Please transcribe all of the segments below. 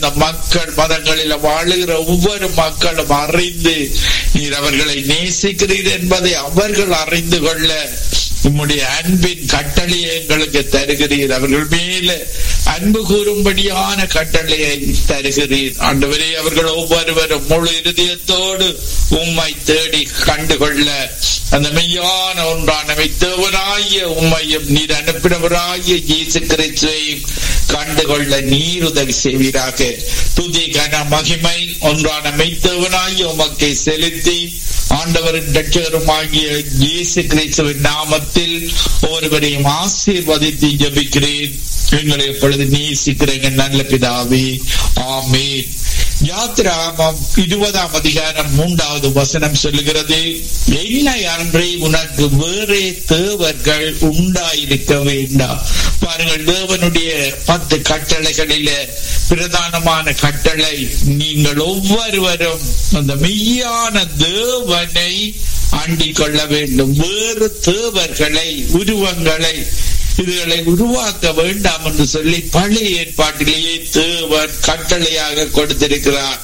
இந்த மக்கள் மதங்களில் வாழுகிற ஒவ்வொரு மக்களும் அறிந்து நீர் அவர்களை நேசிக்கிறீர் என்பதை அவர்கள் அறிந்து கொள்ள உம்முடைய அன்பின் கட்டளையை எங்களுக்கு தருகிறீர் அவர்கள் மேல அன்பு கூறும்படியான கட்டளையை தருகிறீர் ஆண்டவரே அவர்கள் ஒவ்வொருவரும் முழு இருதயத்தோடு உம்மை தேடி கண்டுகொள்ள அந்த மெய்யான ஒன்றான மெய்த்தவராய உம்மையும் நீர் அனுப்பினவராய இயேசு கிறிஸ்துவையும் கண்டுகொள்ள நீர் உதவி செய்வீராக துதி கன மகிமை ஒன்றான மெய்த்தவனாய உமக்கை செலுத்தி ஆண்டவரின் ரட்சகருமாகிய இயேசு கிறிஸ்துவின் நாமத்தில் ஒருவரையும் ஆசீர்வதித்து ஜபிக்கிறேன் எங்களை எப்பொழுது நேசிக்கிறேங்க நல்ல பிதாவே ஆமீன் யாத்ராமம் இருபதாம் அதிகாரம் மூன்றாவது வசனம் சொல்லுகிறது என்னை அன்றி உனக்கு வேறே தேவர்கள் உண்டாயிருக்க வேண்டாம் பாருங்கள் தேவனுடைய பத்து கட்டளைகளில பிரதானமான கட்டளை நீங்கள் ஒவ்வொருவரும் அந்த மெய்யான தேவனை அண்டிக் கொள்ள வேண்டும் வேறு தேவர்களை உருவங்களை இதுகளை உருவாக்க வேண்டாம் என்று சொல்லி பழைய ஏற்பாட்டிலேயே தேவன் கட்டளையாக கொடுத்திருக்கிறார்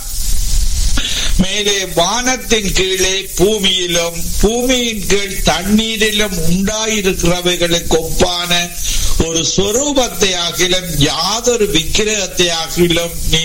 மேலே வானத்தின் கீழே பூமியிலும் பூமியின் கீழ் தண்ணீரிலும் உண்டாயிருக்கிறவைகளுக்கு ஒப்பான ஒரு சொரூபத்தை ஆகிலும் யாதொரு விக்கிரகத்தை ஆகிலும் நீ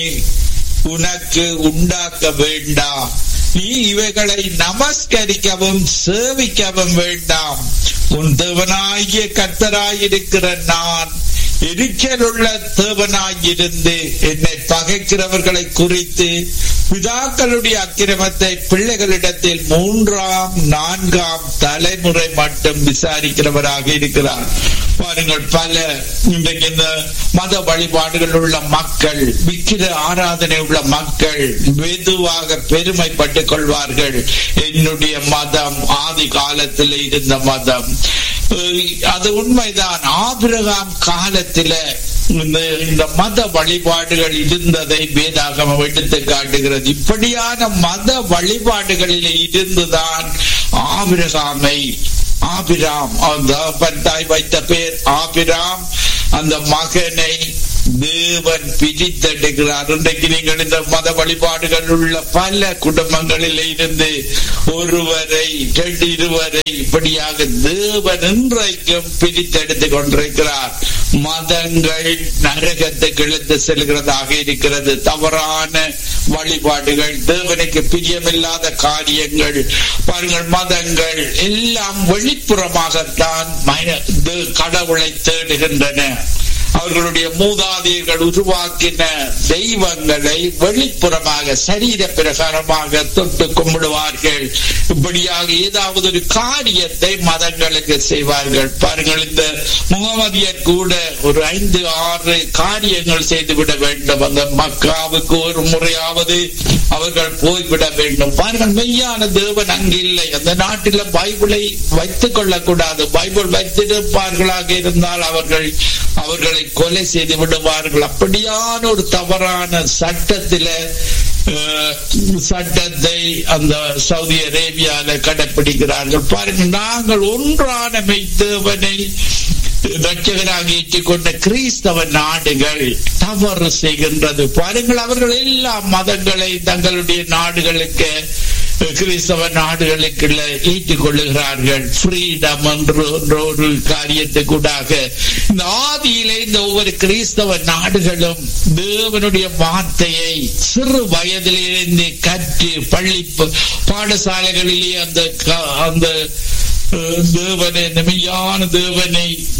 உனக்கு உண்டாக்க வேண்டாம் நீ இவைகளை நமஸ்கரிக்கவும் சேவிக்கவும் வேண்டாம் உன் தேவனாகிய கத்தராயிருக்கிற நான் எரிச்சலுள்ள தேவனாயிருந்து என்னை பகைக்கிறவர்களை குறித்து பிதாக்களுடைய அக்கிரமத்தை பிள்ளைகளிடத்தில் மூன்றாம் நான்காம் தலைமுறை மட்டும் விசாரிக்கிறவராக இருக்கிறார் பாருங்கள் பல இன்றைக்கு இந்த மத வழிபாடுகள் உள்ள மக்கள் விக்கிர ஆராதனை உள்ள மக்கள் மெதுவாக பெருமைப்பட்டுக் கொள்வார்கள் என்னுடைய மதம் ஆதி காலத்தில் இருந்த மதம் அது உண்மைதான் ஆபிரகாம் காலத்தில இந்த இந்த மத வழிபாடுகள் இருந்ததை வேதாகமம் எடுத்து காட்டுகிறது இப்படியான மத வழிபாடுகளில் இருந்துதான் ஆபிரகாமை ஆபிராம் அந்த தாய் வைத்த பேர் ஆபிராம் அந்த மகனை தேவன் பிரித்தெடுக்கிறார் இன்றைக்கு நீங்கள் இந்த மத வழிபாடுகள் உள்ள பல குடும்பங்களில் இருந்து ஒருவரை ரெண்டு இருவரை இப்படியாக தேவன் இன்றைக்கும் பிரித்தெடுத்துக் கொண்டிருக்கிறார் மதங்கள் நரகத்துக்கு இழுத்து செல்கிறதாக இருக்கிறது தவறான வழிபாடுகள் தேவனுக்கு பிரியமில்லாத காரியங்கள் பாருங்கள் மதங்கள் எல்லாம் வெளிப்புறமாகத்தான் கடவுளை தேடுகின்றன அவர்களுடைய மூதாதையர்கள் உருவாக்கின தெய்வங்களை வெளிப்புறமாக சரீர பிரகாரமாக தொட்டு கும்பிடுவார்கள் இப்படியாக ஏதாவது ஒரு காரியத்தை மதங்களுக்கு செய்வார்கள் பாருங்கள் இந்த முகமதியர் கூட ஒரு ஐந்து ஆறு காரியங்கள் செய்துவிட வேண்டும் அந்த மக்காவுக்கு ஒரு முறையாவது அவர்கள் போய்விட வேண்டும் பாருங்கள் மெய்யான தேவன் அங்கு இல்லை அந்த நாட்டில் பைபிளை வைத்துக் கொள்ளக்கூடாது பைபிள் வைத்திருப்பார்களாக இருந்தால் அவர்கள் அவர்களை கொலை செய்து விடுவார்கள் அப்படியான ஒரு தவறான சட்டத்தில சட்டத்தை அந்த சவுதி அரேபியால கடைபிடிக்கிறார்கள் பாருங்கள் நாங்கள் ஒன்றான மெய்தேவனை ரட்சகராக ஏற்றுக்கொண்ட கிறிஸ்தவ நாடுகள் தவறு செய்கின்றது பாருங்கள் அவர்கள் எல்லா மதங்களை தங்களுடைய நாடுகளுக்கு கிறிஸ்தவ நாடுகளுக்குள்ள ஏற்றுக் கொள்ளுகிறார்கள் ஃப்ரீடம் என்று ஒரு காரியத்துக்கூடாக இந்த ஆதியிலே இந்த ஒவ்வொரு கிறிஸ்தவ நாடுகளும் தேவனுடைய வார்த்தையை சிறு வயதிலிருந்து கற்று பள்ளி பாடசாலைகளிலே அந்த அந்த தேவனை மெய்யான தேவனை